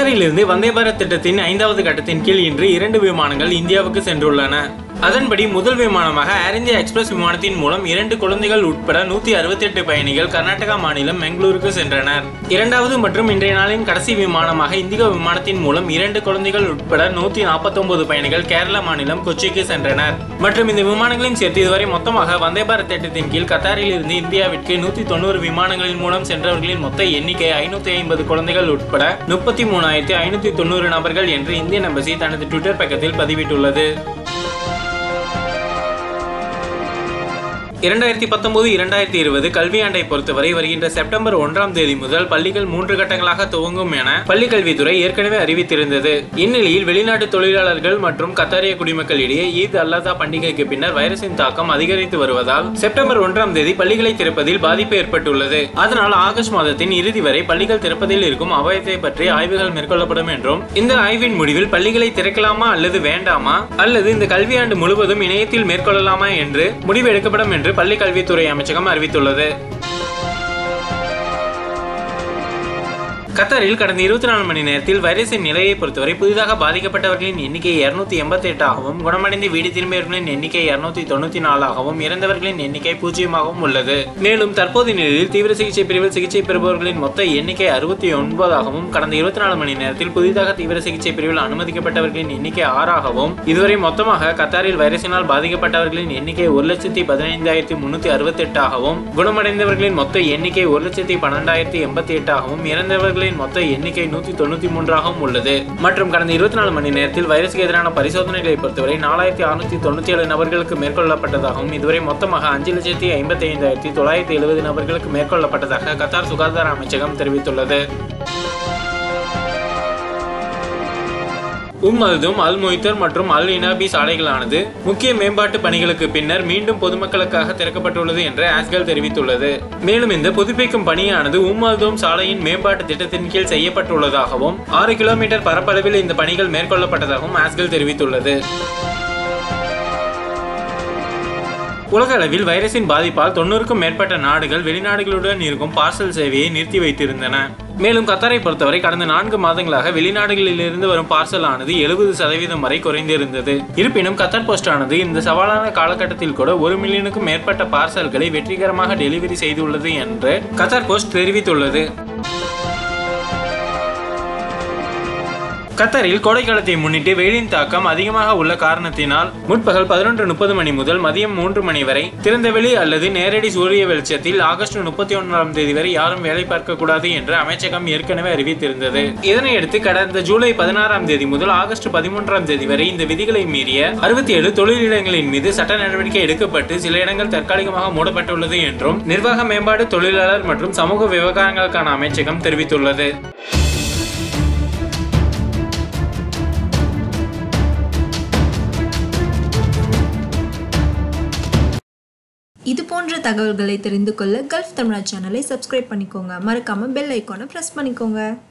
கத்தாரிலிருந்து வந்தே பாரத் திட்டத்தின் ஐந்தாவது கட்டத்தின் கீழ் இன்று இரண்டு விமானங்கள் இந்தியாவுக்கு சென்றுள்ளன அதன்படி முதல் விமானமாக ஏர் இந்தியா எக்ஸ்பிரஸ் விமானத்தின் மூலம் இரண்டு குழந்தைகள் உட்பட நூத்தி அறுபத்தி எட்டு பயணிகள் கர்நாடகா மாநிலம் பெங்களூருக்கு சென்றனர் இரண்டாவது மற்றும் இன்றைய நாளின் கடைசி விமானமாக இந்திகோ விமானத்தின் மூலம் இரண்டு குழந்தைகள் உட்பட நூத்தி நாற்பத்தி பயணிகள் கேரள மாநிலம் கொச்சிக்கு சென்றனர் மற்றும் இந்த விமானங்களையும் சேர்த்து இதுவரை மொத்தமாக வந்தே பாரத் திட்டத்தின் கீழ் கத்தாரில் இருந்து இந்தியாவிற்கு நூத்தி தொண்ணூறு விமானங்களின் மூலம் சென்றவர்களின் மொத்த எண்ணிக்கை ஐநூத்தி ஐம்பது குழந்தைகள் உட்பட முப்பத்தி மூணாயிரத்தி ஐநூத்தி தொண்ணூறு நபர்கள் என்று இந்தியன் எம்பசி தனது ட்விட்டர் பக்கத்தில் பதிவிட்டுள்ளது இரண்டாயிரத்தி பத்தொன்பது இரண்டாயிரத்தி இருபது கல்வியாண்டை பொறுத்தவரை வருகின்ற செப்டம்பர் ஒன்றாம் தேதி முதல் பள்ளிகள் மூன்று கட்டங்களாக துவங்கும் என பள்ளிக் கல்வித்துறை ஏற்கனவே அறிவித்திருந்தது இந்நிலையில் வெளிநாட்டு தொழிலாளர்கள் மற்றும் கத்தாரிய குடிமக்களிடையே ஈத் அல்லதா பண்டிகைக்கு பின்னர் வைரஸின் தாக்கம் அதிகரித்து வருவதால் செப்டம்பர் ஒன்றாம் தேதி பள்ளிகளை திறப்பதில் பாதிப்பு ஏற்பட்டுள்ளது அதனால் ஆகஸ்ட் மாதத்தின் இறுதி வரை பள்ளிகள் திறப்பதில் இருக்கும் அபாயத்தை பற்றி ஆய்வுகள் மேற்கொள்ளப்படும் என்றும் இந்த ஆய்வின் முடிவில் பள்ளிகளை திறக்கலாமா அல்லது வேண்டாமா அல்லது இந்த கல்வியாண்டு முழுவதும் இணையத்தில் மேற்கொள்ளலாமா என்று முடிவு எடுக்கப்படும் என்று பள்ளி கல்வித்துறை அமைச்சகம் அறிவித்துள்ளது கத்தாரில் கடந்த இருபத்தி நாலு மணி நேரத்தில் வைரஸின் நிலையை பொறுத்தவரை புதிதாக பாதிக்கப்பட்டவர்களின் எண்ணிக்கை இருநூத்தி எண்பத்தி எட்டாகவும் குணமடைந்து வீடு திரும்பியவர்களின் எண்ணிக்கை இருநூத்தி தொண்ணூத்தி நாலாகவும் இறந்தவர்களின் எண்ணிக்கை பூஜ்ஜியமாகவும் உள்ளது மேலும் தற்போதைய நிலையில் தீவிர சிகிச்சை பிரிவில் சிகிச்சை பெறுபவர்களின் மொத்த எண்ணிக்கை அறுபத்தி ஒன்பதாகவும் கடந்த இருபத்தி நாலு மணி நேரத்தில் புதிதாக தீவிர சிகிச்சை பிரிவில் அனுமதிக்கப்பட்டவர்களின் எண்ணிக்கை ஆறாகவும் இதுவரை மொத்தமாக கத்தாரில் வைரஸினால் பாதிக்கப்பட்டவர்களின் எண்ணிக்கை ஒரு லட்சத்தி பதினைந்தாயிரத்தி முன்னூத்தி அறுபத்தி எட்டாகவும் குணமடைந்தவர்களின் மொத்த எண்ணிக்கை ஒரு லட்சத்தி பன்னெண்டாயிரத்தி எண்பத்தி எட்டாகவும் இறந்தவர்களின் மொத்த எண்ணிக்கை நூத்தி தொண்ணூத்தி மூன்றாகவும் உள்ளது மற்றும் கடந்த இருபத்தி நாலு மணி நேரத்தில் வைரஸுக்கு எதிரான பரிசோதனைகளை பொறுத்தவரை நாலாயிரத்தி அறுநூத்தி தொண்ணூத்தி ஏழு நபர்களுக்கு மேற்கொள்ளப்பட்டதாகவும் இதுவரை மொத்தமாக அஞ்சு லட்சத்தி ஐம்பத்தி ஐந்தாயிரத்தி தொள்ளாயிரத்தி எழுபது நபர்களுக்கு மேற்கொள்ளப்பட்டதாக கத்தார் சுகாதார அமைச்சகம் தெரிவித்துள்ளது உம் அல்தும் அல் மொய்தர் மற்றும் அல் இனாபி சாலைகளானது முக்கிய மேம்பாட்டு பணிகளுக்கு பின்னர் மீண்டும் பொதுமக்களுக்காக திறக்கப்பட்டுள்ளது என்று ஆஸ்கல் தெரிவித்துள்ளது மேலும் இந்த புதுப்பிக்கும் பணியானது உம் அல்தும் சாலையின் மேம்பாட்டு திட்டத்தின் கீழ் செய்யப்பட்டுள்ளதாகவும் ஆறு கிலோமீட்டர் பரப்பளவில் இந்த பணிகள் மேற்கொள்ளப்பட்டதாகவும் ஆஸ்கல் தெரிவித்துள்ளது உலக அளவில் வைரஸின் பாதிப்பால் தொண்ணூறுக்கும் மேற்பட்ட நாடுகள் வெளிநாடுகளுடன் இருக்கும் பார்சல் சேவையை நிறுத்தி வைத்திருந்தன மேலும் கத்தாரை பொறுத்தவரை கடந்த நான்கு மாதங்களாக வெளிநாடுகளிலிருந்து வரும் பார்சல் ஆனது எழுபது சதவீதம் வரை குறைந்திருந்தது இருப்பினும் கத்தார் போஸ்ட் ஆனது இந்த சவாலான காலகட்டத்தில் கூட ஒரு மில்லியனுக்கும் மேற்பட்ட பார்சல்களை வெற்றிகரமாக டெலிவரி செய்துள்ளது என்று கத்தார் போஸ்ட் தெரிவித்துள்ளது கத்தாரில் கோடைக்காலத்தை முன்னிட்டு வெயிலின் தாக்கம் அதிகமாக உள்ள காரணத்தினால் முற்பகல் பதினொன்று முப்பது மணி முதல் மதியம் மூன்று மணி வரை திறந்தவெளி அல்லது நேரடி சூரிய வெளிச்சத்தில் ஆகஸ்ட் முப்பத்தி ஒன்றாம் தேதி வரை யாரும் வேலை பார்க்க கூடாது என்று அமைச்சகம் ஏற்கனவே அறிவித்திருந்தது இதனையடுத்து கடந்த ஜூலை பதினாறாம் தேதி முதல் ஆகஸ்ட் பதிமூன்றாம் தேதி வரை இந்த விதிகளை மீறிய அறுபத்தி ஏழு தொழிலிடங்களின் மீது சட்ட நடவடிக்கை எடுக்கப்பட்டு சில இடங்கள் தற்காலிகமாக மூடப்பட்டுள்ளது என்றும் நிர்வாக மேம்பாடு தொழிலாளர் மற்றும் சமூக விவகாரங்களுக்கான அமைச்சகம் தெரிவித்துள்ளது இது போன்ற தகவல்களை தெரிந்து கொள்ள கல்ஃப் தமிழா சேனலை சப்ஸ்கிரைப் பண்ணிக்கோங்க மறக்காம பெல் ஐக்கானை ப்ரெஸ் பண்ணிக்கோங்க